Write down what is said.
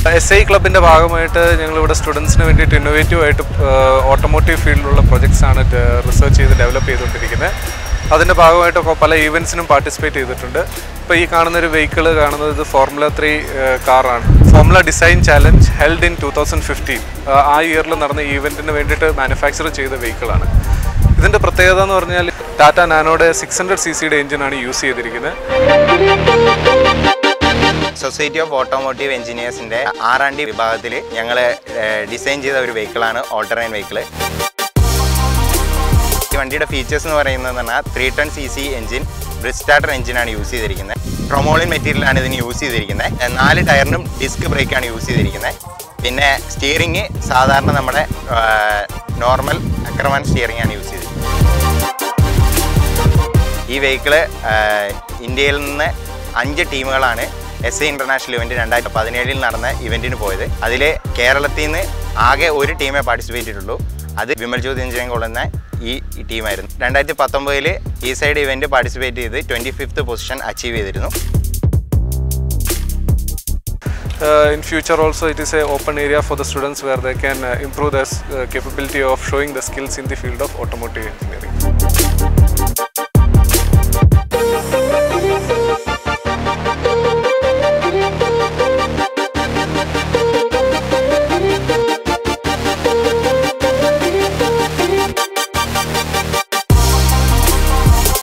S I ക്ലബിൻ്റെ ഭാഗമായിട്ട് ഞങ്ങളിവിടെ സ്റ്റുഡൻസിന് വേണ്ടിയിട്ട് ഇന്നോവേറ്റീവ് ആയിട്ട് ഓട്ടോമോട്ടീവ് ഫീൽഡിലുള്ള പ്രൊജക്ട്സ് ആണ് റിസർച്ച് ചെയ്ത് ഡെവലപ്പ് ചെയ്തുകൊണ്ടിരിക്കുന്നത് അതിൻ്റെ ഭാഗമായിട്ട് കൊ- പല ഈവൻസിനും പാർട്ടിസിപ്പേറ്റ് ചെയ്തിട്ടുണ്ട് ഇപ്പോൾ ഈ കാണുന്ന ഒരു വെഹിക്കിൾ കാണുന്നത് ഇത് ഫോർമുല ത്രീ കാറാണ് formula design challenge held in two thousand fifteen ആ ഇയറിൽ നടന്ന ഈവൻറ്റിന് വേണ്ടിയിട്ട് മാനുഫാക്ചർ ചെയ്ത വെഹിക്കിളാണ് ഇതിൻ്റെ പ്രത്യേകത എന്ന് പറഞ്ഞാൽ ടാറ്റ നാനോയുടെ സിക്സ് ഹൺഡ്രഡ് സി സിയുടെ എഞ്ചിനാണ് യൂസ് ചെയ്തിരിക്കുന്നത് സൊസൈറ്റി ഓഫ് ഓട്ടോമോട്ടീവ് എഞ്ചിനീയേഴ്സിന്റെ ആർ ആൻഡ് ഡി വിഭാഗത്തിൽ ഞങ്ങൾ ഡിസൈൻ ചെയ്ത ഒരു വെഹിക്കിളാണ് ഓൾട്ടറൈൻ വെഹിക്കിൾ ഈ വണ്ടിയുടെ ഫീച്ചേഴ്സ് എന്ന് പറയുന്നത് പറഞ്ഞാൽ three ton C C engine ബ്രിഡ് സ്റ്റാർട്ടർ എഞ്ചിനാണ് യൂസ് ചെയ്തിരിക്കുന്നത് പ്രൊമോളിൻ മെറ്റീരിയലാണ് ഇതിന് യൂസ് ചെയ്തിരിക്കുന്നത് നാല് ടയറിനും ഡിസ്ക് ബ്രേക്കാണ് യൂസ് ചെയ്തിരിക്കുന്നത് പിന്നെ സ്റ്റിയറിംഗ് സാധാരണ നമ്മുടെ നോർമൽ അക്രമൻ സ്റ്റിയറിംഗ് ആണ് യൂസ് ചെയ്തിരിക്കുന്നത് ഈ വെഹിക്കിള് ഇന്ത്യയിൽ നിന്ന് അഞ്ച് ടീമുകളാണ് എസ് എ ഇന്റർനാഷണൽ ഇവന്റ് രണ്ടായിരത്തി പതിനേഴിൽ നടന്ന ഇവന്റിന് പോയത് അതിൽ കേരളത്തിൽ നിന്ന് ആകെ ഒരു ടീമേ പാർട്ടിസിപ്പേറ്റ് ചെയ്തിട്ടുള്ളൂ അത് വിമൽ ജ്യോതി എഞ്ചിനീയറിംഗ് കൊള്ളുന്ന ഈ ടീമായിരുന്നു രണ്ടായിരത്തി പത്തൊമ്പതിൽ ഈ സൈഡ് ഇവന്റ് പാർട്ടിസിപ്പേറ്റ് ചെയ്ത് ട്വൻറ്റി ഫിഫ്ത്ത് പൊസിഷൻ അച്ചീവ് ചെയ്തിരുന്നു Uh, in future also it is a open area for the students where they can uh, improve their s- uh, capability of showing the skills in the field of automotive engineering.